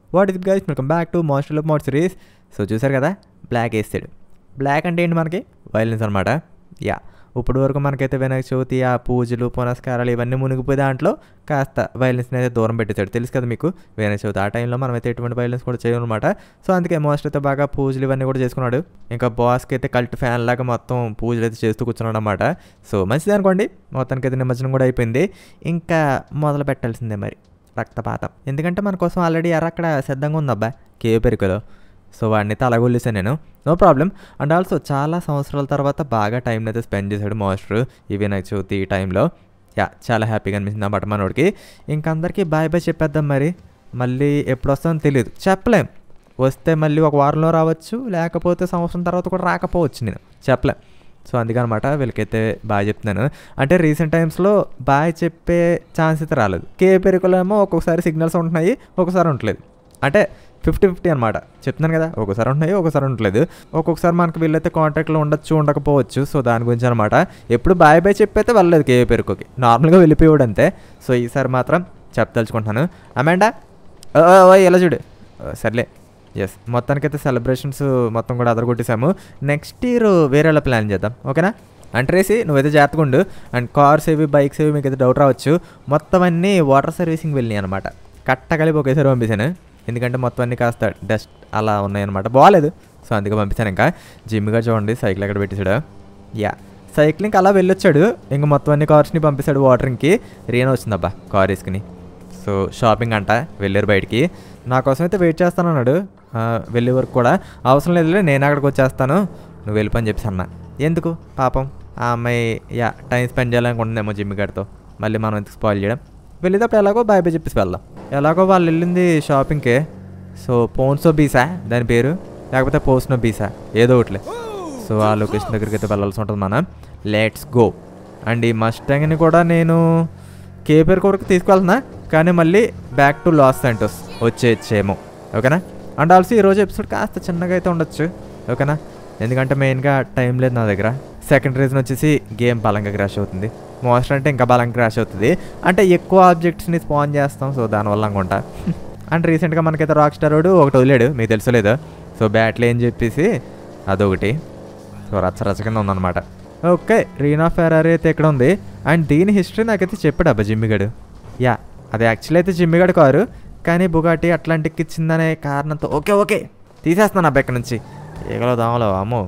What is guys welcome back to మోస్టర్ of mod series so చూసారు కదా black వేస్తాడు బ్లాక్ అంటే ఏంటి మనకి వైలెన్స్ అనమాట యా ఇప్పుడు వరకు మనకైతే వినాయక చవితి ఆ పూజలు పునస్కారాలు ఇవన్నీ మునిగిపోయి దాంట్లో కాస్త వైలెన్స్ని అయితే దూరం పెట్టేశాడు తెలుసు కదా మీకు వినాయక చవితి ఆ టైంలో మనం అయితే ఎటువంటి వైలెన్స్ కూడా చేయమన్నమాట సో అందుకే మోస్టర్ అయితే బాగా పూజలు ఇవన్నీ కూడా చేసుకున్నాడు ఇంకా బాస్కి అయితే కల్ట్ ఫ్యాన్ లాగా మొత్తం పూజలు అయితే చేస్తూ కూర్చున్నాడు అనమాట సో మంచిది అనుకోండి మొత్తానికి అయితే నిమజ్జనం కూడా అయిపోయింది ఇంకా మొదలు పెట్టాల్సిందే మరి రక్తపాతం ఎందుకంటే మన కోసం ఆల్రెడీ ఎర్ర అక్కడ సిద్ధంగా ఉందబ్బా కేవ్ పెరుకలో సో వాడిని అయితే అలాగ వదిలేసాను నేను నో ప్రాబ్లం అండ్ ఆల్సో చాలా సంవత్సరాల తర్వాత బాగా టైం అయితే స్పెండ్ చేశాడు మాస్టర్ ఈ వినాయక చవితి ఈ టైంలో యా చాలా హ్యాపీగా అనిపించింది అన్నమాట మనోడికి ఇంకా అందరికీ బాయ్ బాయ్ చెప్పేద్దాం మరి మళ్ళీ ఎప్పుడు వస్తుందో తెలియదు చెప్పలేం వస్తే మళ్ళీ ఒక వారంలో రావచ్చు లేకపోతే సంవత్సరం తర్వాత కూడా రాకపోవచ్చు నేను చెప్పలేం సో అందుకనమాట వీళ్ళకైతే బాగా చెప్తున్నాను అంటే రీసెంట్ టైమ్స్లో బాగా చెప్పే ఛాన్స్ అయితే రాలేదు కే పెరుకులో ఏమో ఒక్కొక్కసారి సిగ్నల్స్ ఉంటున్నాయి ఒక్కొక్కసారి ఉండట్లేదు అంటే ఫిఫ్టీ ఫిఫ్టీ అనమాట చెప్తున్నాను కదా ఒక్కొక్కసారి ఉంటున్నాయి ఒక్కొక్కసారి ఉండట్లేదు ఒక్కొక్కసారి మనకు వీళ్ళైతే కాంటాక్ట్లో ఉండొచ్చు ఉండకపోవచ్చు సో దాని గురించి అనమాట ఎప్పుడు బాయ్ బాయ్ చెప్పైతే వెళ్ళలేదు కే పెరుకుకి నార్మల్గా వెళ్ళిపోయాడు అంతే సో ఈసారి మాత్రం చెప్పదలుచుకుంటున్నాను అమాండా ఓ, ఓ, ఓ, ఇలా చూడు ఓ, సర్లే ఎస్ మొత్తానికైతే సెలబ్రేషన్స్ మొత్తం కూడా అదరగొట్టేసాము నెక్స్ట్ ఇయర్ వేరేలా ప్లాన్ చేద్దాం ఓకేనా అంటరేసి నువ్వైతే జాగ్రత్తగా ఉండు అండ్ కార్స్ ఏవి బైక్స్ ఏవి మీకు అయితే డౌట్ రావచ్చు మొత్తం అన్నీ వాటర్ సర్వీసింగ్ వెళ్ళినాయి అనమాట కట్ట కలిపి ఒకేసారి పంపించాను ఎందుకంటే మొత్తం అన్నీ కాస్త డస్ట్ అలా ఉన్నాయన్నమాట బాగాలేదు సో అందుకే పంపించాను ఇంకా జిమ్గా చూడండి సైకిల్ ఎక్కడ పెట్టేశాడు యా సైక్లింగ్ అలా వెళ్ళొచ్చాడు ఇంకా మొత్తం అన్ని కార్స్ని పంపిస్తాడు వాటరింగ్కి రీనా వచ్చిందబ్బా కార్ వేసుకుని సో షాపింగ్ అంట వెళ్ళారు బయటికి నా కోసం అయితే వెయిట్ చేస్తాను అన్నాడు ఆ, వెళ్ళే వరకు కూడా అవసరం లేదులే నేను అక్కడికి వచ్చేస్తాను నువ్వు వెళ్ళిపోని చెప్పేసి అన్న ఎందుకు పాపం ఆ అమ్మాయి యా టైం స్పెండ్ చేయాలనుకుంటుందేమో జిమ్మి గారితో మళ్ళీ మనం ఎందుకు స్పాయిల్ చేయడం వెళ్ళేటప్పుడు ఎలాగో బాయ్ బాయ్ చెప్పేసి వెళ్దాం ఎలాగో వాళ్ళు వెళ్ళింది షాపింగ్కి సో పోన్సో బీసా దాని పేరు లేకపోతే పోస్నో బీసా ఏదో ఒకటిలే సో ఆ లొకేషన్ దగ్గరికి అయితే వెళ్ళాల్సి ఉంటుంది మనం లెట్స్ గో అండ్ ఈ మస్టాంగ్ని కూడా నేను కేపేర్ కొరకు తీసుకెళ్తున్నా కానీ మళ్ళీ బ్యాక్ టు లాస్ సెంటర్స్ వచ్చేచ్చేమో ఓకేనా అండ్ ఆల్సో ఈరోజు ఎపిసోడ్ కాస్త చిన్నగా అయితే ఉండొచ్చు ఓకేనా ఎందుకంటే మెయిన్గా టైం లేదు నా దగ్గర సెకండ్ రీజన్ వచ్చేసి గేమ్ బలంగా క్రాష్ అవుతుంది మోస్టర్ అంటే ఇంకా బలంగా క్రాష్ అవుతుంది అంటే ఎక్కువ ఆబ్జెక్ట్స్ని స్పాన్ చేస్తాం సో దానివల్ల అనుకుంటా అండ్ రీసెంట్గా మనకైతే రాక్ స్టార్ వాడు ఒకటి వదిలేడు మీకు తెలుసలేదు సో బ్యాట్లు అని చెప్పేసి అదొకటి సో రచ్చ రచ్చ కింద ఉందన్నమాట ఓకే రీనా ఫెరారీ అయితే ఇక్కడ ఉంది అండ్ దీని హిస్టరీ నాకైతే చెప్పాడు అబ్బా జిమ్మిగాడు యా అది యాక్చువల్లీ అయితే జిమ్మిగాడు కారు కానీ బుగాటి అట్లాంటికి ఇచ్చిందనే కారణంతో ఓకే ఓకే తీసేస్తాను అబ్బా ఇక్కడ నుంచి ఈగలో దామలో అమ్మో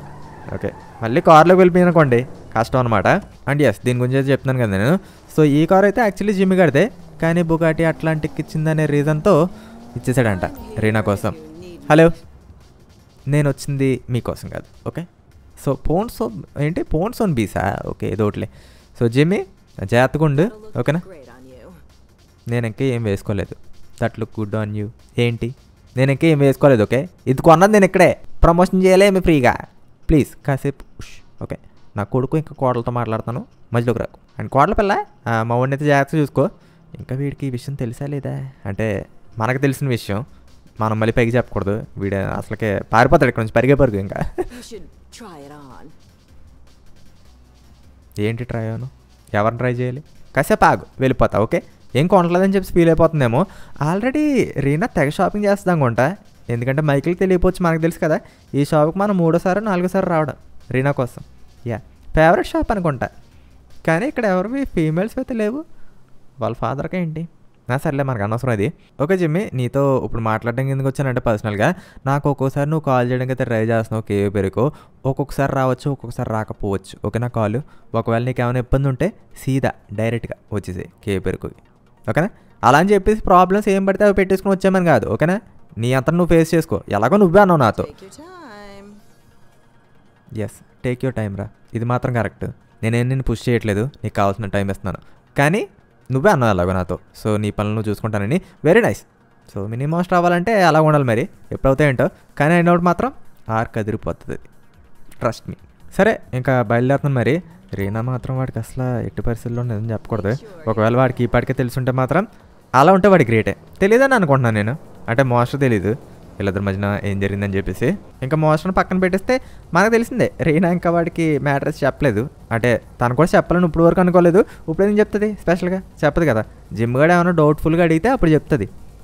ఓకే మళ్ళీ కార్లోకి వెళ్ళిపోయి అనుకోండి కష్టం అనమాట అండ్ ఎస్ దీని గురించి అయితే చెప్తున్నాను కదా నేను సో ఈ కార్ అయితే యాక్చువల్లీ జిమ్మి కడితే కానీ బుగాటి అట్లాంటికి ఇచ్చిందనే రీజన్తో ఇచ్చేసాడంట రీనా కోసం హలో నేను వచ్చింది మీకోసం కాదు ఓకే సో ఫోన్స్ ఏంటి ఫోన్స్ ఆన్ బీసా ఓకే ఏదో ఒకటిలే సో జిమ్మి జాగ్రత్తగా ఉండు ఓకేనా Great on you. నేను ఇంకా ఏం వేసుకోలేదు that look good on you ఏంటి నేను ఇంకా ఏం వేసుకోలేదు ఓకే ఇది కొన్నది నేను ఇక్కడే ప్రమోషన్ చేయలేమి ఫ్రీగా ప్లీజ్ కాసేపు ఉష్, ఓకే నా కొడుకు ఇంకా కోడలతో మాట్లాడతాను మధ్యలోకి రాకు అండ్ కోడల పిల్ల ఆ, మా వాడిని అయితే జాగ్రత్తగా చూసుకో ఇంకా వీడికి ఈ విషయం తెలుసా లేదా అంటే మనకు తెలిసిన విషయం మనం మళ్ళీ పైకి చెప్పకూడదు వీడు అసలుకే పారిపోతాడు ఇక్కడ నుంచి పరిగే పరుగు ఇంకా You should try it on. ఏంటి ట్రై అవ్వను ఎవరిని ట్రై చేయాలి కాసేపు ఆగు వెళ్ళిపోతా ఓకే ఏం కొనట్లేదని చెప్పి ఫీల్ అయిపోతుందేమో ఆల్రెడీ రీనా తెగ షాపింగ్ చేస్తాం అనుకుంటా ఎందుకంటే మైకిల్కి తెలియపోవచ్చు మనకు తెలుసు కదా ఈ షాప్కి మనం మూడోసారి నాలుగోసారి రావడం రీనా కోసం యా ఫేవరెట్ షాప్ అనుకుంటా కానీ ఇక్కడ ఎవరివి ఫీమేల్స్ అయితే లేవు వాళ్ళ ఫాదర్కి ఏంటి నా సర్లే మనకు అనవసరం అది ఓకే జిమ్మి నీతో ఇప్పుడు మాట్లాడడానికి ఎందుకు వచ్చానంటే పర్సనల్గా నాకు ఒక్కోసారి నువ్వు కాల్ చేయడానికి అయితే ట్రై చేస్తున్నావు కేవీ పెరుకో ఒక్కొక్కసారి రావచ్చు ఒక్కొక్కసారి రాకపోవచ్చు ఓకేనా కాల్ ఒకవేళ నీకు ఏమైనా ఇబ్బంది ఉంటే సీదా డైరెక్ట్గా వచ్చేసి కేవీ పెరుకుకి ఓకేనా అలా అని చెప్పేసి ప్రాబ్లమ్స్ ఏం పడితే అవి పెట్టేసుకుని వచ్చామని కాదు ఓకేనా నీ అంతా నువ్వు ఫేస్ చేసుకో ఎలాగో నువ్వే అన్నావు నాతో Take your time. Yes take your time రా ఇది మాత్రం కరెక్ట్ నేనేం నిన్ను పుష్ చేయట్లేదు నీకు కావాల్సిన టైం ఇస్తున్నాను కానీ నువ్వే అన్నావు అలాగో నాతో సో నీ పనులు నువ్వు చూసుకుంటానని very nice so mini master అవ్వాలంటే అలా ఉండాలి మరి ఎప్పుడవుతాయంటో కానీ అయినప్పుడు మాత్రం ఆర్క్ అదిరిపోతుంది ట్రస్ట్ మీ సరే ఇంకా బయలుదేరుతున్నాను మరి రీనా మాత్రం వాడికి అసలు ఎట్టి పరిస్థితుల్లో నిజం చెప్పకూడదు ఒకవేళ వాడికి ఈ పాటికే తెలుసుంటే మాత్రం అలా ఉంటే వాడి గ్రేటే తెలియదని అనుకుంటున్నాను నేను అంటే మాస్టర్ తెలీదు వీళ్ళిద్దరి మధ్యన ఏం జరిగిందని చెప్పేసి ఇంకా మోస్టర్ని పక్కన పెట్టేస్తే మనకు తెలిసిందే రీనా ఇంకా వాడికి మ్యాటర్స్ చెప్పలేదు అంటే తను కూడా చెప్పాలని ఇప్పుడు వరకు అనుకోలేదు ఇప్పుడు ఏం చెప్తుంది స్పెషల్గా చెప్పదు కదా జిమ్ కూడా ఏమైనా డౌట్ఫుల్గా అడిగితే అప్పుడు చెప్తుంది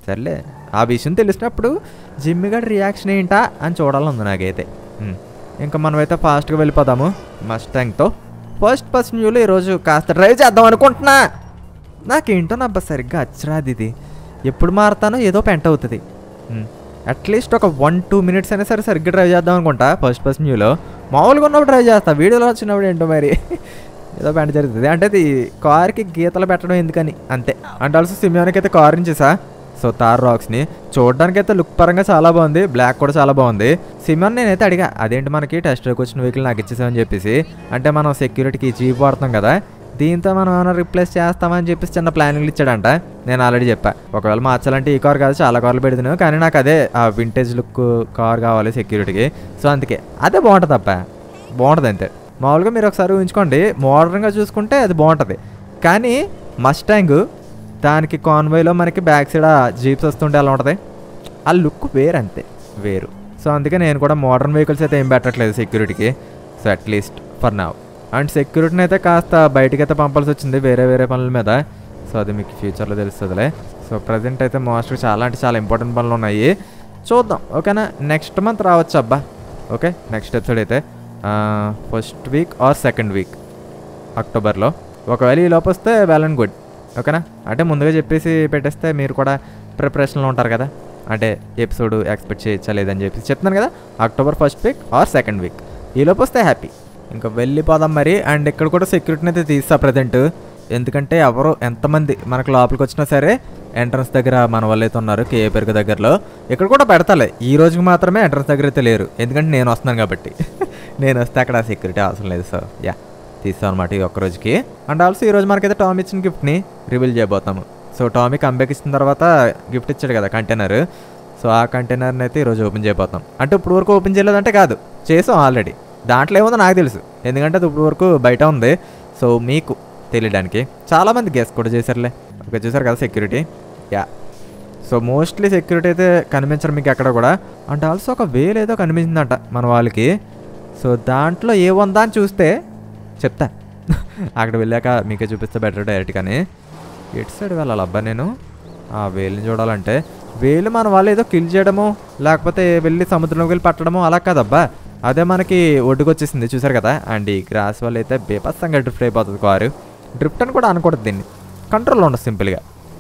సర్లే ఆ విషయం తెలిసినప్పుడు జిమ్మి గడి రియాక్షన్ ఏంటా అని చూడాలని నాకైతే ఉమ్. ఇంకా మనమైతే ఫాస్ట్గా వెళ్ళిపోదాము మస్టాంగ్తో ఫస్ట్ పర్సన్ వ్యూలో ఈరోజు కాస్త డ్రైవ్ చేద్దాం అనుకుంటున్నా నాకేంటో నా సరిగ్గా అచ్చరాది ఇది ఎప్పుడు మారుతానో ఏదో పెంట అవుతుంది అట్లీస్ట్ ఒక వన్ టూ మినిట్స్ అయినా సరే సరిగ్గా డ్రైవ్ చేద్దాం అనుకుంటా ఫస్ట్ పర్సన్ వ్యూలో మామూలుగా ఉన్నప్పుడు డ్రైవ్ చేస్తా వీడియోలో వచ్చినప్పుడు ఏంటో మరి ఏదో పెంట జరుగుతుంది అంటే అది కార్కి గీతలు పెట్టడం ఎందుకని అంతే అంటే ఆల్సో సిమియానికి అయితే కార్ నుంచి సా సో తార్ రాక్స్ని చూడడానికి అయితే లుక్ పరంగా చాలా బాగుంది బ్లాక్ కూడా చాలా బాగుంది సిమియాన్ నేనైతే అడిగా అదేంటి మనకి టెస్ట్ వచ్చిన వెహికల్ నాకు ఇచ్చేసామని చెప్పేసి అంటే మనం సెక్యూరిటీకి జీప్ వాడుతాం కదా దీంతో మనం ఏమైనా రిప్లేస్ చేస్తామని చెప్పేసి చిన్న ప్లానింగ్లు ఇచ్చాడంట నేను ఆల్రెడీ చెప్పా ఒకవేళ మార్చాలంటే ఈ కార్ కాదు చాలా కార్లు పెడుతున్నాను కానీ నాకు అదే ఆ వింటేజ్ లుక్ కార్ కావాలి సెక్యూరిటీకి సో అందుకే అదే బాగుంటుంది తప్ప బాగుంటుంది అంతే మామూలుగా మీరు ఒకసారి ఊహించుకోండి మోడర్న్గా చూసుకుంటే అది బాగుంటుంది కానీ మస్టాంగ్ దానికి కాన్వాయ్లో మనకి బ్యాక్ సైడ్ ఆ జీప్స్ వస్తుంటే ఎలా ఉంటుంది ఆ లుక్ వేరు అంతే వేరు సో అందుకే నేను కూడా మోడర్న్ వెహికల్స్ అయితే ఏం పెట్టట్లేదు సెక్యూరిటీకి so at least for now and సెక్యూరిటీని అయితే కాస్త బయటికి అయితే పంపాల్సి వచ్చింది వేరే వేరే పనుల మీద సో అది మీకు ఫ్యూచర్లో తెలుస్తుందిలే సో ప్రజెంట్ అయితే మోస్ట్గా చాలా అంటే చాలా ఇంపార్టెంట్ పనులు ఉన్నాయి చూద్దాం ఓకేనా నెక్స్ట్ మంత్ రావచ్చు అబ్బా ఓకే నెక్స్ట్ ఎపిసోడ్ అయితే first week or second week అక్టోబర్లో ఒకవేళ ఈ లోపు వస్తే వెల్ అండ్ గుడ్ ఓకేనా అంటే ముందుగా చెప్పేసి పెట్టేస్తే మీరు కూడా ప్రిపరేషన్లో ఉంటారు కదా అంటే ఎపిసోడ్ ఎక్స్పెక్ట్ చేయొచ్చా లేదని చెప్పేసి చెప్తున్నాను కదా October first week or second week ఈ లోపు వస్తే హ్యాపీ ఇంకా వెళ్ళిపోదాం మరి అండ్ ఇక్కడ కూడా సెక్యూరిటీని అయితే తీస్తా ప్రజెంట్ ఎందుకంటే ఎవరు ఎంతమంది మనకు లోపలికి వచ్చినా సరే ఎంట్రన్స్ దగ్గర మన వాళ్ళు అయితే ఉన్నారు కేఏ పెరుగు దగ్గరలో ఇక్కడ కూడా పెడతాలే ఈ రోజుకి మాత్రమే ఎంట్రన్స్ దగ్గర అయితే లేరు ఎందుకంటే నేను వస్తున్నాను కాబట్టి నేను వస్తే అక్కడ సెక్యూరిటీ అవసరం లేదు సో యా తీస్తాం అనమాట ఈ ఒక్క రోజుకి అండ్ ఆల్సో ఈ రోజు మనకైతే టామ్ ఇచ్చిన గిఫ్ట్ని రివీల్ చేయబోతాము సో టామీ కంబ్యాక్ ఇచ్చిన తర్వాత గిఫ్ట్ ఇచ్చాడు కదా కంటైనర్ సో ఆ కంటైనర్ని అయితే ఈరోజు ఓపెన్ చేయబోతాం అంటే ఇప్పుడు వరకు ఓపెన్ చేయలేదంటే కాదు చేసాం ఆల్రెడీ దాంట్లో ఏముందో నాకు తెలుసు ఎందుకంటే అది ఇప్పుడు వరకు బయట ఉంది సో మీకు తెలియడానికి చాలామంది గెస్ కూడా చేశారులే ఓకే చూసారు కదా security yeah so mostly security అయితే కనిపించరు మీకు ఎక్కడ కూడా అండ్ ఆల్సో ఒక వేలు ఏదో కనిపించిందంట మన వాళ్ళకి సో దాంట్లో ఏ ఉందా అని చూస్తే చెప్తా అక్కడ వెళ్ళాక మీకే చూపిస్తే బెటర్ డైరెక్ట్గానే ఎటు సైడ్ వెళ్ళాలి అబ్బా నేను ఆ వేలుని చూడాలంటే వేలు మన వాళ్ళు ఏదో కిల్ చేయడము లేకపోతే వెళ్ళి సముద్రంలోకి వెళ్ళి పట్టడము అలా కాదబ్బా అదే మనకి ఒడ్డుకు వచ్చేసింది చూసారు కదా అండ్ ఈ గ్రాస్ వల్ల అయితే బేపస్సంగా డ్రిఫ్ట్ అయిపోతుంది కారు డ్రిఫ్ట్ అని కూడా అనకూడదు దీన్ని కంట్రోల్లో ఉండదు సింపుల్గా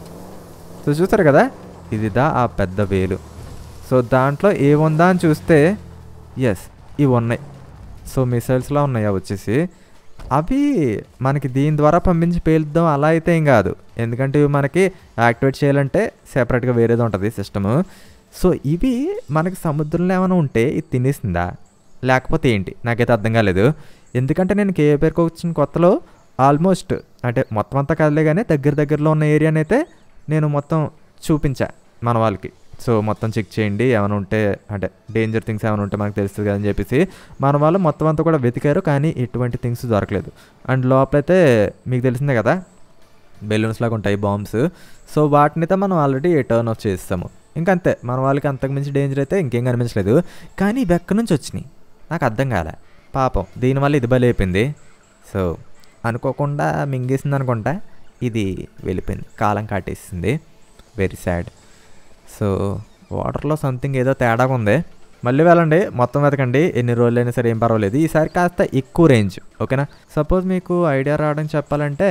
సో చూసారు కదా ఇదిదా ఆ పెద్ద వేలు సో దాంట్లో ఏముందా అని చూస్తే ఎస్ ఇవి ఉన్నాయి సో మిసైల్స్లా ఉన్నాయి అవి వచ్చేసి అవి మనకి దీని ద్వారా పంపించి పేలుద్దాం అలా అయితే ఏం కాదు ఎందుకంటే ఇవి మనకి యాక్టివేట్ చేయాలంటే సెపరేట్గా వేరేది ఉంటుంది సిస్టము సో ఇవి మనకి సముద్రంలో ఏమైనా ఉంటే ఇది తినేసిందా లేకపోతే ఏంటి నాకైతే అర్థం కాలేదు ఎందుకంటే నేను కేఏ పేరుకు వచ్చిన కొత్తలో ఆల్మోస్ట్ అంటే మొత్తం అంతా కదలే కానీ దగ్గర దగ్గరలో ఉన్న ఏరియాని అయితే నేను మొత్తం చూపించా మన వాళ్ళకి సో మొత్తం చెక్ చేయండి ఏమైనా ఉంటే అంటే డేంజర్ థింగ్స్ ఏమైనా ఉంటే మనకు తెలుస్తుంది కదా అని చెప్పేసి మన వాళ్ళు మొత్తం అంతా కూడా వెతికారు కానీ ఎటువంటి థింగ్స్ దొరకలేదు అండ్ లోపలైతే మీకు తెలిసిందే కదా బెలూన్స్ లాగా ఉంటాయి బాంబ్స్ సో వాటినైతే మనం ఆల్రెడీ టర్న్ ఆఫ్ చేస్తాము ఇంకంతే మన వాళ్ళకి అంతకుమించి డేంజర్ అయితే ఇంకేం కనిపించలేదు కానీ ఇవి ఎక్కడి నుంచి వచ్చినాయి నాకు అర్థం కాలే పాపం దీనివల్ల ఇది బలైపోయింది సో అనుకోకుండా మింగేసింది అనుకుంటా ఇది వెళ్ళిపోయింది కాలం కాటేసింది వెరీ సాడ్ సో వాటర్లో సంథింగ్ ఏదో తేడాగా ఉంది మళ్ళీ వెళ్ళండి మొత్తం వెతకండి ఎన్ని రోజులైనా సరే ఏం పర్వాలేదు ఈసారి కాస్త ఎక్కువ రేంజ్ ఓకేనా సపోజ్ మీకు ఐడియా రావడం చెప్పాలంటే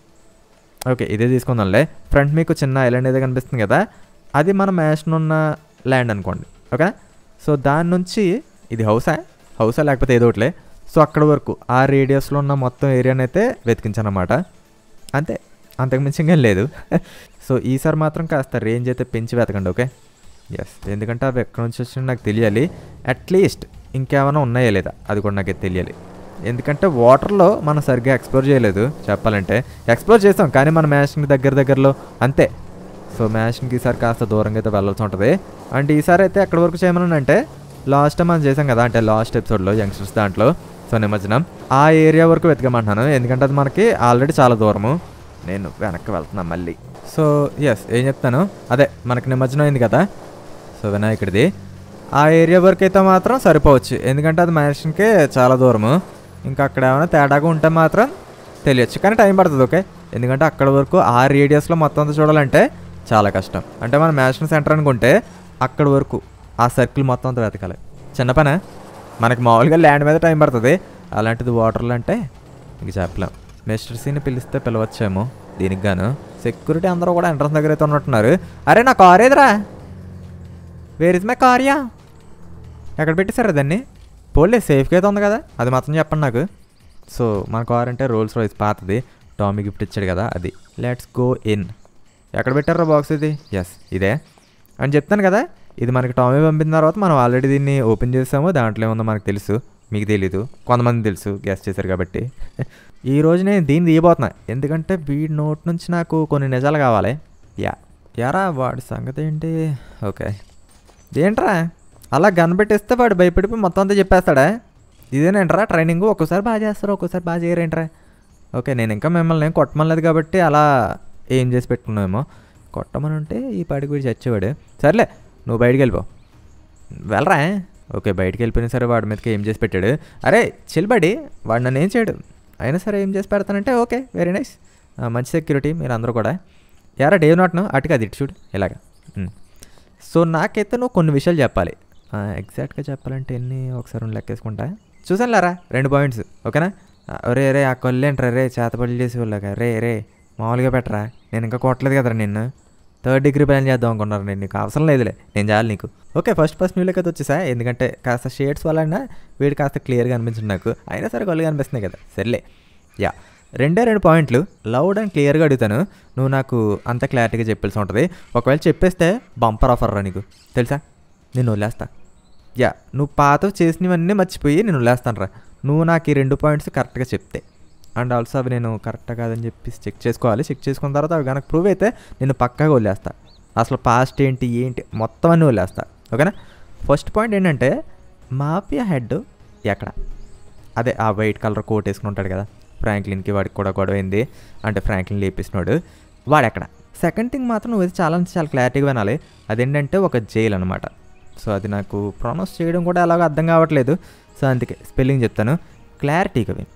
ఓకే ఇదే తీసుకుందాంలే ఫ్రంట్ మీకు చిన్న ఐలాండ్ ఏదో కనిపిస్తుంది కదా అది మన మ్యాషన్ ఉన్న ల్యాండ్ అనుకోండి ఓకే సో దాని నుంచి ఇది హౌసా హౌసా లేకపోతే ఏదో ఒకటిలే సో అక్కడ వరకు ఆ రేడియస్లో ఉన్న మొత్తం ఏరియాని అయితే వెతికించాను అనమాట అంతే అంతకుమించి ఇంకేం లేదు సో ఈసారి మాత్రం కాస్త రేంజ్ అయితే పెంచి వెతకండి ఓకే ఎస్ ఎందుకంటే అవి ఎక్కడి నుంచి వచ్చినా నాకు తెలియాలి అట్లీస్ట్ ఇంకేమైనా ఉన్నాయా లేదా అది కూడా నాకు తెలియాలి ఎందుకంటే వాటర్లో మనం సరిగ్గా ఎక్స్ప్లోర్ చేయలేదు చెప్పాలంటే ఎక్స్ప్లోర్ చేసాం కానీ మన మ్యాచ్ని దగ్గర దగ్గరలో అంతే సో మ్యాచ్కి ఈసారి కాస్త దూరంగా అయితే వెళ్ళాల్సి ఉంటుంది అండ్ ఈసారి అయితే ఎక్కడి వరకు చేయమని అంటే లాస్ట్ టైం మనం చేసాం కదా అంటే లాస్ట్ ఎపిసోడ్లో యంగ్స్టర్స్ దాంట్లో సో నిమజ్జనం ఆ ఏరియా వరకు వెతకమంటున్నాను ఎందుకంటే అది మనకి ఆల్రెడీ చాలా దూరము నేను వెనక్కి వెళ్తున్నాను మళ్ళీ సో ఎస్ ఏం చెప్తాను అదే మనకి నిమజ్జనం అయింది కదా సో వినాయకుడిది ఆ ఏరియా వరకు అయితే మాత్రం సరిపోవచ్చు ఎందుకంటే అది మ్యాన్షన్కే చాలా దూరము ఇంకా అక్కడ ఏమైనా తేడాగా ఉంటే మాత్రం తెలియచ్చు కానీ టైం పడుతుంది ఓకే ఎందుకంటే అక్కడ వరకు ఆ రేడియస్లో మొత్తం అంతా చూడాలంటే చాలా కష్టం అంటే మనం మ్యాషన్ సెంటర్ అనుకుంటే అక్కడి వరకు ఆ సర్కిల్ మొత్తం అంతా వెతకాలి చిన్న పనే మనకి మామూలుగా ల్యాండ్ మీద టైం పడుతుంది అలాంటిది వాటర్లో అంటే ఇంక చెప్పలేం మిస్టర్ సీని పిలిస్తే పిలవచ్చేమో దీనికి గాను సెక్యూరిటీ అందరూ కూడా ఎంట్రన్స్ దగ్గర అయితే ఉన్నట్టున్నారు అరే నా కార్ ఏదిరా వేర్ ఇస్ మై కార్యా ఎక్కడ పెట్టేశారా దాన్ని పోలే సేఫ్గా అయితే ఉంది కదా అది మాత్రం చెప్పండి నాకు సో మన కార్ అంటే రోల్స్ రాయిస్ పాతది టామీ గిఫ్ట్ ఇచ్చాడు కదా అది లెట్స్ గో ఇన్ ఎక్కడ పెట్టారా బాక్స్ ఇది ఎస్ ఇదే అని చెప్తాను కదా ఇది మనకి టామీ పంపిన తర్వాత మనం ఆల్రెడీ దీన్ని ఓపెన్ చేసాము దాంట్లో ఏముందో మనకు తెలుసు మీకు తెలీదు కొంతమంది తెలుసు గ్యాస్ చేశారు కాబట్టి ఈ రోజు నేను దీన్ని తీయబోతున్నా ఎందుకంటే వీడి నోట్ నుంచి నాకు కొన్ని నిజాలు కావాలి యా యారా వాడి సంగతి ఏంటి ఓకే ఏంట్రా అలా గన్ పెట్టేస్తే వాడు భయపడిపోయి మొత్తం అంతా చెప్పేస్తాడా ఇదేనేంట్రా ట్రైనింగ్ ఒక్కోసారి బాగా చేస్తారు ఒక్కోసారి బాగా చేయరేంట్రా ఓకే నేను ఇంకా మిమ్మల్ని ఏం కొట్టమలేదు కాబట్టి అలా ఏం చేసి పెట్టుకున్నామేమో కొట్టమని ఉంటే ఈ పాటికి వీడు చచ్చేవాడు సర్లే నువ్వు బయటికి వెళ్ళిపో వెళ్ళరా ఓకే బయటికి వెళ్ళిపోయినా సరే వాడి మీదకి ఏం చేసి పెట్టాడు అరే చిల్బడి వాడు నన్ను ఏం చేయడు అయినా సరే ఏం చేసి పెడతానంటే ఓకే వెరీ నైస్ మంచి సెక్యూరిటీ మీరు అందరూ కూడా యారా డే నాట్ను అటుగా అది ఇటు చూడు ఇలాగా ఉమ్. సో నాకైతే నువ్వు కొన్ని విషయాలు చెప్పాలి ఆ, ఎగ్జాక్ట్గా చెప్పాలంటే ఎన్ని ఒకసారి ఉండి లెక్కేసుకుంటా చూసాను లేరా రెండు పాయింట్స్ ఓకేనా ఆ, రే రే ఆ కొల్లేంట్రా రే చేతపడి చేసి వాళ్ళగా రే రే మామూలుగా పెట్టరా నేను ఇంకా కొట్టలేదు కదరా నిన్ను థర్డ్ డిగ్రీ ప్లాన్ చేద్దాం అనుకున్నారు నేను నీకు అవసరం లేదులే నేను చాలు నీకు ఓకే ఫస్ట్ ఫస్ట్ న్యూలోకి అయితే వచ్చేసా ఎందుకంటే కాస్త షేడ్స్ వల్ల వీడు కాస్త క్లియర్గా అనిపించింది నాకు అయినా సరే కొల్లుగా అనిపిస్తున్నాయి కదా సర్లే యా రెండే రెండు పాయింట్లు లౌడ్ అండ్ క్లియర్గా అడుగుతాను నువ్వు నాకు అంత క్లారిటీగా చెప్పాల్సి ఉంటుంది ఒకవేళ చెప్పేస్తే బంపర్ ఆఫర్ రా నీకు తెలుసా నేను వదిలేస్తా యా నువ్వు పాత చేసినవన్నీ మర్చిపోయి నేను వదిలేస్తాను రా నువ్వు నాకు ఈ రెండు పాయింట్స్ కరెక్ట్గా చెప్తే అండ్ ఆల్సో అవి నేను కరెక్ట్ కాదని చెప్పి చెక్ చేసుకోవాలి చెక్ చేసుకున్న తర్వాత అవి కనుక ప్రూవ్ అయితే నేను పక్కాగా వదిలేస్తా అసలు పాస్ట్ ఏంటి ఏంటి మొత్తం అన్నీ వదిలేస్తా ఓకేనా ఫస్ట్ పాయింట్ ఏంటంటే మాఫియా హెడ్ ఎక్కడ అదే ఆ వైట్ కలర్ కోట్ వేసుకుని ఉంటాడు కదా ఫ్రాంక్లిన్కి వాడికి కూడా గొడవ అయింది అంటే ఫ్రాంక్లిన్ లేపిస్తున్నాడు వాడు ఎక్కడ సెకండ్ థింగ్ మాత్రం నువ్వు అయితే చాలా అంటే చాలా క్లారిటీగా వినాలి అదేంటంటే ఒక జైల్ అనమాట సో అది నాకు ప్రొనౌన్స్ చేయడం కూడా ఎలాగో అర్థం కావట్లేదు సో అందుకే స్పెల్లింగ్ చెప్తాను క్లారిటీగా విను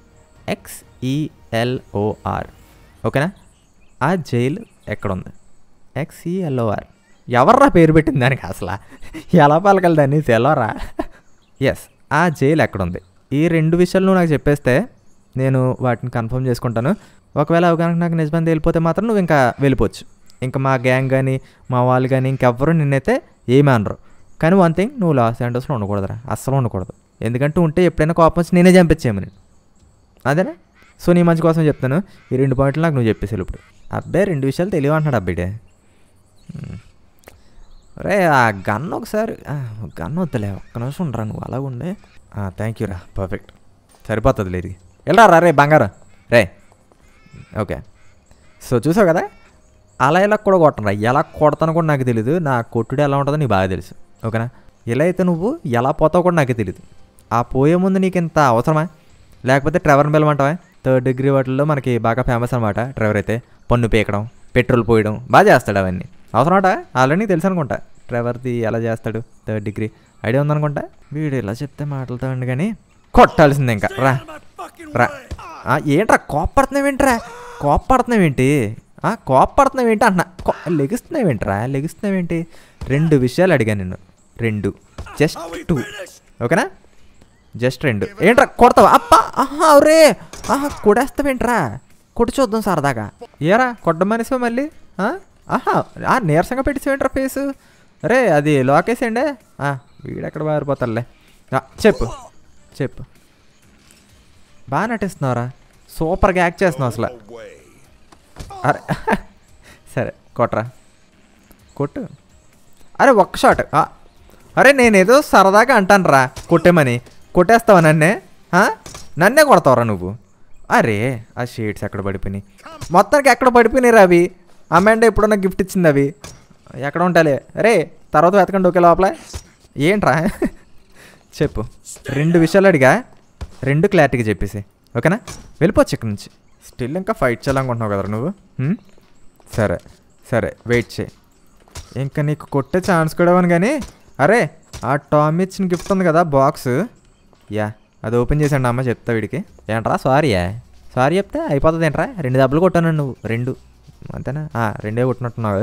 ఎక్స్ఈఎల్ఓఆర్ ఓకేనా ఆ జైలు ఎక్కడ ఉంది ఎక్స్ఈఎల్ఓఆర్ ఎవర్రా పేరు పెట్టింది దానికి అసలు ఎలా పలకాలి దాన్ని సెలవరా ఎస్ ఆ జైలు ఎక్కడుంది ఈ రెండు విషయాలు నువ్వు నాకు చెప్పేస్తే నేను వాటిని కన్ఫర్మ్ చేసుకుంటాను ఒకవేళ అవి కనుక నాకు నిజమని వెళ్ళిపోతే మాత్రం నువ్వు ఇంకా వెళ్ళిపోవచ్చు ఇంకా మా గ్యాంగ్ కానీ మా వాళ్ళు కానీ ఇంకెవ్వరు నిన్నైతే ఏమీ అనరు కానీ వన్ థింగ్ నువ్వు లాస్ ఏంటోస్లో ఉండకూడదురా అస్సలు ఉండకూడదు ఎందుకంటే ఉంటే ఎప్పుడైనా కోపం వచ్చి నేనే చంపించేయమని నేను అదేనా సో నీ మంచి కోసం చెప్తాను ఈ రెండు పాయింట్లు నాకు నువ్వు చెప్పేసి ఇప్పుడు అబ్బాయి రెండు విషయాలు తెలియ అంటున్నాడు అబ్బాయిడే రే ఆ గన్ ఒకసారి గన్ వద్దులే ఒక్క నిమిషం ఉండరా నువ్వు అలాగ ఉండే థ్యాంక్ యూ రా పర్ఫెక్ట్ సరిపోతుంది లేదు వెళ్ళరా రా రే బంగారం రే ఓకే సో చూసావు కదా అలా ఇలా కూడా కొట్టనరా ఎలా కొడతాను కూడా నాకు తెలియదు నా కొట్టుడు ఎలా ఉంటుందో నీకు బాగా తెలుసు ఓకేనా ఇలా అయితే నువ్వు ఎలా పోతావు కూడా నాకు తెలియదు ఆ పోయే ముందు నీకు ఇంత అవసరమా లేకపోతే ట్రెవర్ని పిలవమంటావా థర్డ్ డిగ్రీ వాటిల్లో మనకి బాగా ఫేమస్ అనమాట ట్రెవర్ అయితే పన్ను పీకడం పెట్రోల్ పోయడం బాగా చేస్తాడు అవన్నీ అవసరమాట ఆల్రెడీ తెలుసు అనుకుంటా ట్రెవర్ది ఎలా చేస్తాడు థర్డ్ డిగ్రీ ఐడియా ఉందనుకుంటా వీడు ఇలా చెప్తే మాటలతో కానీ కొట్టాల్సిందే ఇంకా రా రా ఆ, ఏంట్రా కోప్పడుతున్నావేంట్రా కోప్పడుతున్నావేంటి ఆ, కోప్పడుతున్నావేంటి అన్న కో లెగిస్తున్నావేంట్రా లెగిస్తున్నావేంటి రెండు విషయాలు అడిగాను నిన్ను రెండు జస్ట్ టూ ఓకేనా జస్ట్ రెండు ఏంట్రా కొడతావా అప్పా ఆహా అవరే ఆహా కొడేస్తావేంట్రా కొట్టి చూద్దాం సరదాగా ఏరా కొట్ట మనిషి మళ్ళీ ఆ? ఆహా ఆ నీరసంగా పెట్టేసేవేంట్రా ఫేసు రే అది లోకేసేండే వీడెక్కడ మారిపోతారులే ఆ, చెప్పు చెప్పు బాగా నటిస్తున్నావురా సూపర్గా యాక్ట్ చేస్తున్నావు అసలు అరే సరే కొట్రా కొట్టు అరే ఒక్క షాట్ ఆ, అరే నేనేదో సరదాగా అంటాను రా కొట్టేమని కొట్టేస్తావా నన్నే ఆ? నన్నే కొడతావురా నువ్వు అరే ఆ షేడ్స్ ఎక్కడ పడిపోయినాయి మొత్తానికి ఎక్కడ పడిపోయినాయి రా అవి అమ్మాండ ఎప్పుడన్నా గిఫ్ట్ ఇచ్చింది అవి ఎక్కడ ఉంటాలే రే తర్వాత వెతకండి ఒకే లోపల ఏంట్రా చెప్పు రెండు విషయాలు అడిగా రెండు క్లారిటీగా చెప్పేసి ఓకేనా వెళ్ళిపోవచ్చు ఇక్కడ నుంచి స్టిల్ ఇంకా ఫైట్ చేయాలనుకుంటున్నావు కదరా నువ్వు హ్మ్? సరే సరే వెయిట్ చేయి ఇంకా నీకు కొట్టే ఛాన్స్ కూడా ఇవ్వను కానీ అరే ఆ టామ్ ఇచ్చిన గిఫ్ట్ ఉంది కదా బాక్స్ యా అది ఓపెన్ చేసండి అమ్మ చెప్తా వీడికి ఏంట్రా సారీయా సారీ చెప్తే అయిపోతుంది ఏంట్రా రెండు దెబ్బలు కొట్టాను నువ్వు రెండు అంతేనా ఆ, రెండే కొట్టినట్టున్నావు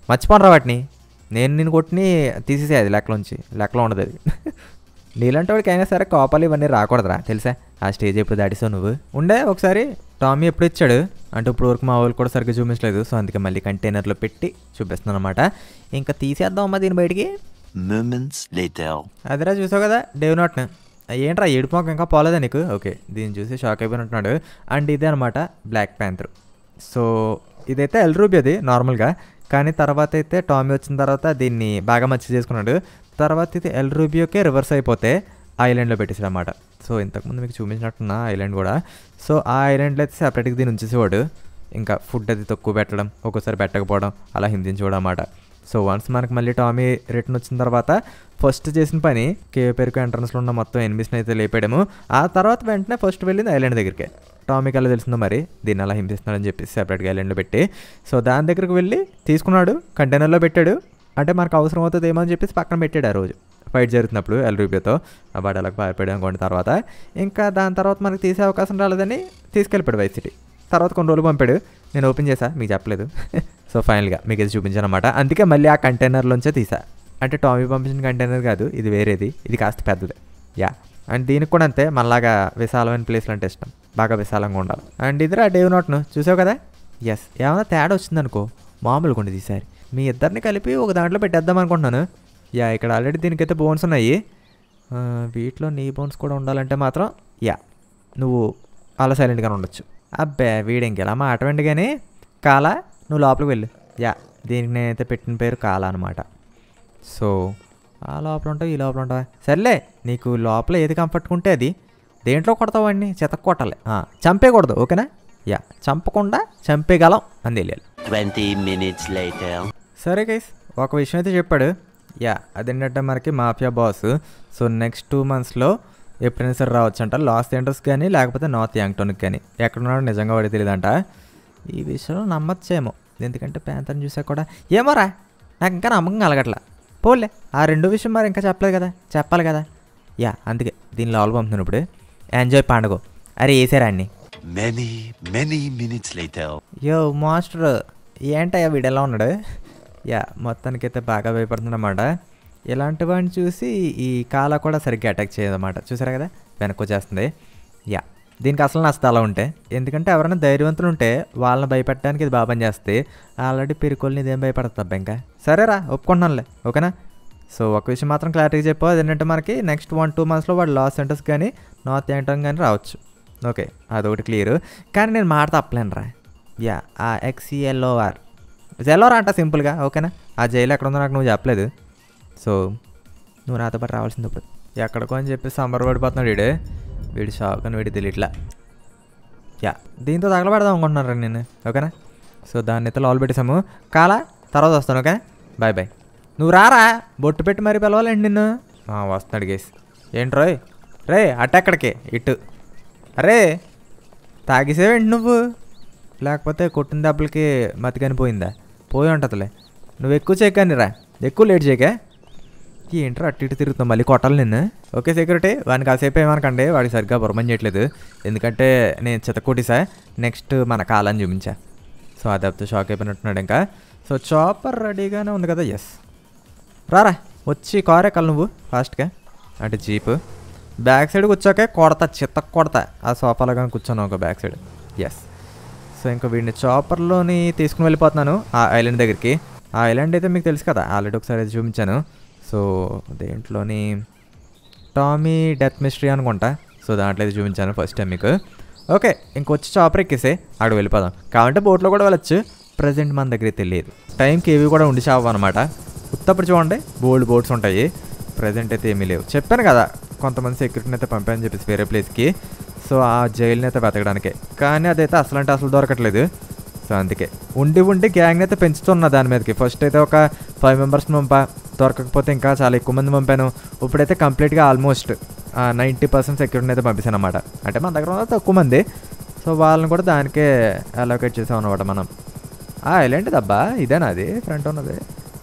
మర్చిపోనరా వాటిని నేను నేను కొట్టిని తీసేసే అది లెక్కలోంచి లెక్కలో ఉండదు అది నీలాంటి వాడికి అయినా సరే కోపాలు ఇవన్నీ రాకూడదురా తెలుసా ఆ స్టేజ్ ఎప్పుడు దాటిసావు నువ్వు ఉండే ఒకసారి టామీ ఎప్పుడు ఇచ్చాడు అంటే ఇప్పుడు వరకు మా వాళ్ళు కూడా సరిగ్గా చూపించలేదు సో అందుకే మళ్ళీ కంటైనర్లో పెట్టి చూపిస్తున్నాను అనమాట ఇంకా తీసేద్దాం అమ్మా దీని బయటికి Moments later. అదిరా చూసావు కదా డేవ్ నాట్ని ఏంట్రా ఏడుపు మొక్క ఇంకా పోలేదా నీకు ఓకే దీన్ని చూసి షాక్ అయిపోయినట్టున్నాడు అండ్ ఇదే అనమాట బ్లాక్ ప్యాంథర్ సో ఇదైతే ఎల్ రూబీ అది నార్మల్గా కానీ తర్వాత అయితే టామీ వచ్చిన తర్వాత దీన్ని బాగా మచ్చి చేసుకున్నాడు తర్వాత ఇది ఎల్ రూబియోకే రివర్స్ అయిపోతే ఐలాండ్లో పెట్టేసాడు అనమాట సో ఇంతకుముందు మీకు చూపించినట్టున్న ఐలాండ్ కూడా సో ఆ ఐలాండ్లో అయితే సెపరేట్గా దీన్ని ఉంచేసేవాడు ఇంకా ఫుడ్ అది తక్కువ పెట్టడం ఒక్కోసారి పెట్టకపోవడం అలా హింసించేవాడు అనమాట సో వన్స్ మనకి మళ్ళీ టామీ రిటర్న్ వచ్చిన తర్వాత ఫస్ట్ చేసిన పని కేవ్ పెరుకు ఎంట్రన్స్లో ఉన్న మొత్తం ఎనిమిస్ని అయితే లేపాడము ఆ తర్వాత వెంటనే ఫస్ట్ వెళ్ళింది ఐలాండ్ దగ్గరికి టామీకి అలా తెలిసిందో మరి దీన్ని అలా హింసిస్తున్నాడని చెప్పి సెపరేట్గా ఐలాండ్లో పెట్టి సో దాని దగ్గరికి వెళ్ళి తీసుకున్నాడు కంటైనర్లో పెట్టాడు అంటే మనకు అవసరం అవుతుంది ఏమో అని చెప్పేసి పక్కన పెట్టాడు ఆ రోజు ఫైట్ జరుగుతున్నప్పుడు ఎల్రూబీతో ఆ బాడీ అలా పారిపోయాడు అనుకోండి తర్వాత ఇంకా దాని తర్వాత మనకి తీసే అవకాశం రాలేదని తీసుకెళ్ళిపోయాడు వైట్ సిటీ తర్వాత కొన్ని రోజులు పంపాడు నేను ఓపెన్ చేశా మీకు చెప్పలేదు సో ఫైనల్గా మీకు ఇది చూపించాను అనమాట అందుకే మళ్ళీ ఆ కంటైనర్లోంచే తీసా అంటే టామీ పంపించిన కంటైనర్ కాదు ఇది వేరేది ఇది కాస్త పెద్దది యా అండ్ దీనికి కూడా అంతే మనలాగా విశాలమైన ప్లేస్లు అంటే ఇష్టం బాగా విశాలంగా ఉండాలి అండ్ ఇదిరా డేవ్ నోట్ను చూసావు కదా ఎస్ ఏమైనా తేడా వచ్చిందనుకో మామూలుగా ఉండేది ఈసారి మీ ఇద్దరిని కలిపి ఒక దాంట్లో పెట్టేద్దాం అనుకుంటున్నాను యా ఇక్కడ ఆల్రెడీ దీనికైతే బోన్స్ ఉన్నాయి ఆ, వీటిలో నీ బోన్స్ కూడా ఉండాలంటే మాత్రం యా నువ్వు అలా సైలెంట్గానే ఉండొచ్చు అబ్బే వీడు ఇంకెలా మాట వెండి కానీ కాలా నువ్వు లోపలికి వెళ్ళు యా దీనికి నేనైతే పెట్టిన పేరు కాలా అనమాట సో ఆ లోపల ఉంటావు ఈ లోపల ఉంటావా సర్లే నీకు లోపల ఏది కంఫర్ట్ ఉంటే అది దేంట్లో కొడతావు వాడిని చెతక్ కొట్టాలి ఆ, చంపేయకూడదు ఓకేనా యా చంపకుండా చంపేయగలం అని తెలియాలి 20 minutes later. సరే గైస్ ఒక విషయం అయితే చెప్పాడు యా అదేంటంటే మనకి mafia boss so next two మంత్స్లో ఎప్పుడైనా సరే రావచ్చు అంట లాస్ ఏంటర్స్ కానీ లేకపోతే నార్త్ యాంగ్టోన్కి కానీ ఎక్కడున్నాడో నిజంగా వాడికి తెలియదంట ఈ విషయంలో నమ్మచ్చేమో ఎందుకంటే ప్యాంతని చూసా కూడా ఏమోరా నాకు ఇంకా నమ్మకం కలగట్లా పోలే ఆ రెండో విషయం మరి ఇంకా చెప్పలేదు కదా చెప్పాలి కదా యా అందుకే దీని లోపల పంపుతున్నాను ఇప్పుడు ఎంజాయ్ పండుగ అరే వేసారా అన్నీ Many, many minutes later. Yo master ఏంటయ్యా వీడు ఎలా ఉన్నాడు యా మొత్తానికైతే బాగా భయపడుతుందన్నమాట ఇలాంటి వాడిని చూసి ఈ కాల కూడా సరిగ్గా అటాక్ చేయదన్నమాట చూసారా కదా వెనక్కి వచ్చేస్తుంది యా దీనికి అసలు నష్టం అలా ఉంటే ఎందుకంటే ఎవరైనా ధైర్యవంతులు ఉంటే వాళ్ళని భయపెట్టడానికి ఇది బాగా పనిచేస్తే ఆల్రెడీ పెరుకోళ్ళని ఇదేం భయపడుతుంది ఇంకా సరేరా ఒప్పుకుంటున్నానులే ఓకేనా సో ఒక విషయం మాత్రం క్లారిటీ చెప్పు అదేంటంటే మనకి నెక్స్ట్ వన్ టూ మంత్స్లో వాడు లాస్ సెంటర్స్ కానీ నార్త్ యాంటం కానీ రావచ్చు ఓకే అదొకటి క్లియర్ కానీ నేను మాట తప్పలేను రా యా ఆ ఎక్స్ఈఎల్ఓఆర్ జెల్లోర్ అంట సింపుల్గా ఓకేనా ఆ జైలు ఎక్కడ ఉందో నాకు నువ్వు చెప్పలేదు సో నువ్వు నాతో పాటు రావాల్సింది ఇప్పుడు ఎక్కడికో అని చెప్పి సంబర పడిపోతున్నాడు వీడు వీడి షాక్ అని వీడి తెలియట్లా యా దీంతో తగలబెడదాం అనుకుంటున్నారా నేను ఓకేనా సో దాన్ని అయితే లోపల పెట్టేసాము కాలా తర్వాత వస్తాను ఓకే బాయ్ బాయ్ నువ్వు రారా బొట్టు పెట్టి మరీ పిలవాలండి నిన్ను ఆ, వస్తున్నాడు గేస్ ఏంట్రోయ్ రే అట్టెక్కడికి ఇటు అరే తాగేసేవేంటి నువ్వు లేకపోతే కొట్టిన దెబ్బలకి మతికని పోయిందా పోయి ఉంటుందిలే నువ్వు ఎక్కువ చేయకని రా ఎక్కువ లేట్ చేయక ఏంట్రా అటు ఇటు తిరుగుతావు మళ్ళీ కొట్టాలి నిన్ను ఓకే సెక్యూరిటీ వాడిని కాసేపు ఏమనకండి వాడికి సరిగ్గా బుర్రమని చేయట్లేదు ఎందుకంటే నేను చితకొట్టేసా నెక్స్ట్ మన కాలని చూపించా సో ఆ దెబ్బతో షాక్ అయిపోయినట్టున్నాడు ఇంకా సో చాపర్ రెడీగానే ఉంది కదా ఎస్ రారా వచ్చి కార్ ఎక్కాలి నువ్వు ఫాస్ట్గా అంటే జీప్ బ్యాక్ సైడ్ కూర్చోకే కొడతా చిత్త కొడతా ఆ సోఫాలో కానీ కూర్చోను ఒక బ్యాక్ సైడ్ ఎస్ సో ఇంకా వీడిని చాపర్లోని తీసుకుని వెళ్ళిపోతున్నాను ఆ ఐలాండ్ దగ్గరికి ఆ ఐలాండ్ అయితే మీకు తెలుసు కదా ఆల్రెడీ ఒకసారి అయితే చూపించాను సో దేంట్లోని టామీ డెత్ మిస్టరీ అనుకుంటా సో దాంట్లో అయితే చూపించాను ఫస్ట్ టైం మీకు ఓకే ఇంకొచ్చి చాపర్ ఎక్కేసే అక్కడ వెళ్ళిపోదాం కావాలంటే బోట్లో కూడా వెళ్ళొచ్చు ప్రజెంట్ మన దగ్గర తెలియదు టైంకి ఏవి కూడా ఉండి చావు అనమాట ఉత్తప్పుడు చూడండి బోల్డ్ బోట్స్ ఉంటాయి ప్రజెంట్ అయితే ఏమీ లేవు చెప్పాను కదా కొంతమంది సెక్యూరిటీని అయితే పంపాయని చెప్పేసి వేరే ప్లేస్కి సో ఆ జైలుని అయితే వెతకడానికే కానీ అదైతే అసలు అంటే అసలు దొరకట్లేదు సో అందుకే ఉండి ఉండి గ్యాంగ్ అయితే పెంచుతున్నా దాని మీదకి ఫస్ట్ అయితే ఒక ఫైవ్ మెంబర్స్ని పంపా దొరకకపోతే ఇంకా చాలా ఎక్కువ మంది పంపాను ఇప్పుడైతే కంప్లీట్గా ఆల్మోస్ట్ నైంటీ పర్సెంట్ సెక్యూరిటీని అయితే పంపించాను అనమాట అంటే మన దగ్గర ఉన్న తక్కువ మంది సో వాళ్ళని కూడా దానికే అలోకేట్ చేసాం అనమాట మనం ఆ ఎలాంటిది అబ్బా ఇదేనా అది ఫ్రంట్ ఉన్నది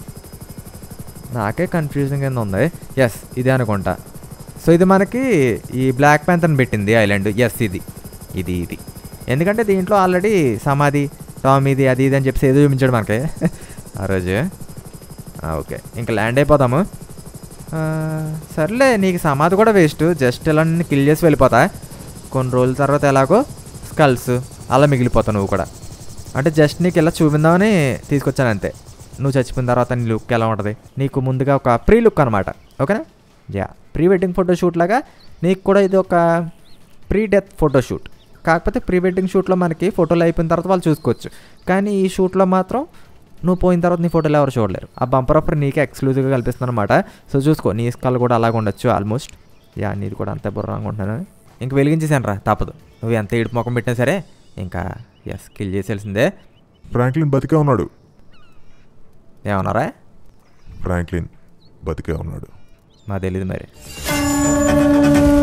నాకే కన్ఫ్యూజింగ్ కింద ఉంది ఎస్ ఇదే అనుకుంటా సో ఇది మనకి ఈ బ్లాక్ ప్యాంతర్ని పెట్టింది ఐలాండ్ ఎస్ ఇది ఇది ఇది ఎందుకంటే దీంట్లో ఆల్రెడీ సమాధి టామ్ ఇది అది ఇది అని చెప్పేసి ఏదో చూపించాడు మనకి ఆ రోజు ఆ, ఓకే ఇంకా ల్యాండ్ అయిపోతాము ఆ, సర్లే నీకు సమాధి కూడా వేస్ట్ జస్ట్ ఇలా నిన్ను కిల్ చేసి వెళ్ళిపోతా కొన్ని రోజుల తర్వాత ఎలాగో స్కల్స్ అలా మిగిలిపోతావు నువ్వు కూడా అంటే జస్ట్ నీకు ఇలా చూపిందామని తీసుకొచ్చాను అంతే నువ్వు చచ్చిపోయిన తర్వాత నీ లుక్ ఎలా ఉంటుంది నీకు ముందుగా ఒక ప్రీ లుక్ అనమాట ఓకేనా యా ప్రీ వెడ్డింగ్ ఫోటోషూట్ లాగా నీకు కూడా ఇది ఒక ప్రీ డెత్ ఫోటోషూట్ కాకపోతే ప్రీ వెడ్డింగ్ షూట్లో మనకి ఫోటోలు అయిపోయిన తర్వాత వాళ్ళు చూసుకోవచ్చు కానీ ఈ షూట్లో మాత్రం నువ్వు పోయిన తర్వాత నీ ఫోటోలు ఎవరు చూడలేరు ఆ బంపర్ ఆఫర్ నీకే ఎక్స్క్లూజివ్గా కల్పిస్తుంది అనమాట సో చూసుకో నీ స్కల్ కూడా అలాగ ఉండొచ్చు ఆల్మోస్ట్ యా నీది కూడా అంతే బుర్ర అనుకుంటున్నాను ఇంక వెలిగించేసాను రా తప్పదు నువ్వు ఎంత ఇడుపు ముఖం పెట్టినా సరే ఇంకా ఎస్ కిల్ చేసేయాల్సిందే ఫ్రాంక్లిన్ బతికే ఉన్నాడు ఏమన్నారా ఫ్రాంక్లిన్ బతికే ఉన్నాడు మా తెలీదు మరి